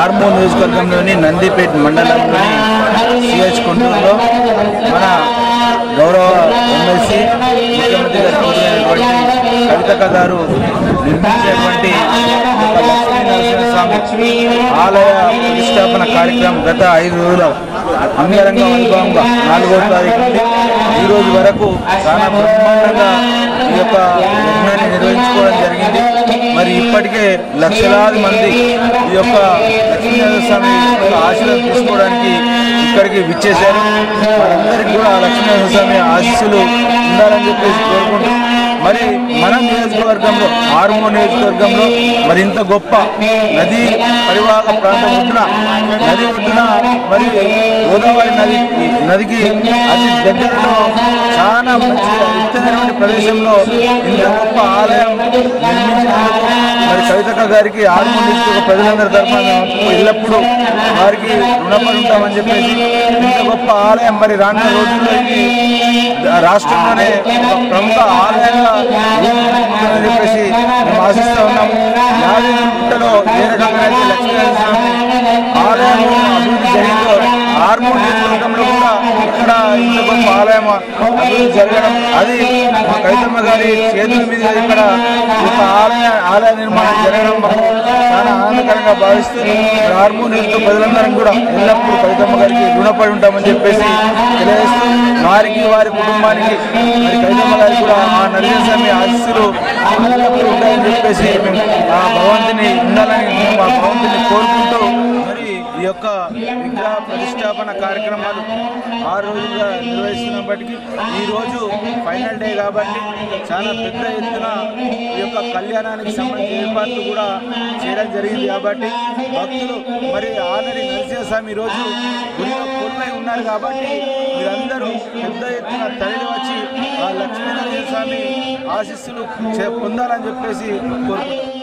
ఆర్మూర్ నియోజకవర్గంలోని నందిపేట మండలంలోని సిహెచ్ కొండూరులో మన గౌరవ ఎమ్మెల్సీ ముఖ్యమంత్రి గారు కూతురైనటువంటి కవితక్క గారు నిర్మించేటువంటి ఒక లక్ష్మీ నరసింహస్వామి ఆలయ ప్రతిష్టాపన కార్యక్రమం గత ఐదు రోజుల అంగరంగ వైభవంగా నాలుగో తారీఖు నుండి ఈ రోజు వరకు చాలా బ్రహ్మాండంగా ఈ యొక్క యజ్ఞాన్ని నిర్వహించుకోవడం జరిగింది మరి ఇప్పటికే లక్షలాది మంది ఈ యొక్క లక్ష్మీనరస్వామి యొక్క ఆశీర్వాదం తీసుకోవడానికి ఇక్కడికి విచ్చేశారు వారందరికీ కూడా లక్ష్మీనరస్వామి ఆశీస్సులు ఉండాలని చెప్పేసి కోరుకుంటూ మరి మన నియోజకవర్గంలో ఆర్మో నియోజకవర్గంలో మరి ఇంత గొప్ప నది పరివాహక ప్రాంతం ఒడ్డున నది ఒడ్డున మరి గోదావరి నది నదికి అతి దగ్గరలో చాలా మంచి ఎత్తైనటువంటి ప్రదేశంలో ఇంత గొప్ప ఆలయం నిర్మించినందుకు మరి కవితక్క గారికి ఆర్మో నియోజకవర్గ ప్రజలందరి తరఫున మేము ఎల్లప్పుడూ వారికి రుణపడి ఉంటామని చెప్పేసి ఇంత గొప్ప ఆలయం మరి రానున్న రోజుల్లో ఇది రాష్ట్రంలోనే ఒక ప్రముఖ ఆలయంగా రూపుదిద్దుకుంటుందని చెప్పేసి మేము ఆశిస్తా ఉన్నాము యాదగిరిగుట్టలో ఏ రకంగా అయితే లక్ష్మీనరస్వామి ఆలయం అభివృద్ధి జరిగిందో ఆర్మూర్ నియోజకవర్గంలో కూడా ఇక్కడ ఇంత గొప్ప ఆలయం అభివృద్ధి జరగడం అది మా కవితమ్మ గారి చేతుల మీద ఇక్కడ ఒక ఆలయ ఆలయ నిర్మాణం జరగడం మాకు చాలా ఆనందకరంగా భావిస్తూ మరి ఆర్మూర్ నియోజక ప్రజలందరం కూడా ఎల్లప్పుడూ కవితమ్మ గారికి రుణపడి ఉంటామని చెప్పేసి తెలియజేస్తూ వారికి వారి కుటుంబానికి మరి కవితమ్మ గారికి కూడా ఆ నరేంద్రస్వామి ఆశీస్సులు ఎల్లప్పుడూ ఉంటాయని చెప్పేసి మేము ఆ భగవంతుని ఉండాలని మేము ఆ భగవంతుని కోరుకుంటూ మరి ఈ యొక్క విగ్రహ ప్రతిష్టాపన కార్యక్రమాలు ఆరు రోజులుగా నిర్వహిస్తున్నప్పటికీ ఈ రోజు ఫైనల్ డే కాబట్టి చాలా పెద్ద ఎత్తున ఈ యొక్క కళ్యాణానికి సంబంధించిన ఏర్పాట్లు కూడా చేయడం జరిగింది కాబట్టి భక్తులు మరి ఆల్రెడీ నరసింహస్వామి ఈ రోజు గుడిలో కొలువై ఉన్నారు కాబట్టి మీరందరూ పెద్ద ఎత్తున తరలి వచ్చి ఆ లక్ష్మీ నరసింహస్వామి ఆశీస్సులు చే- పొందాలని చెప్పేసి కోరుకుంటున్నాం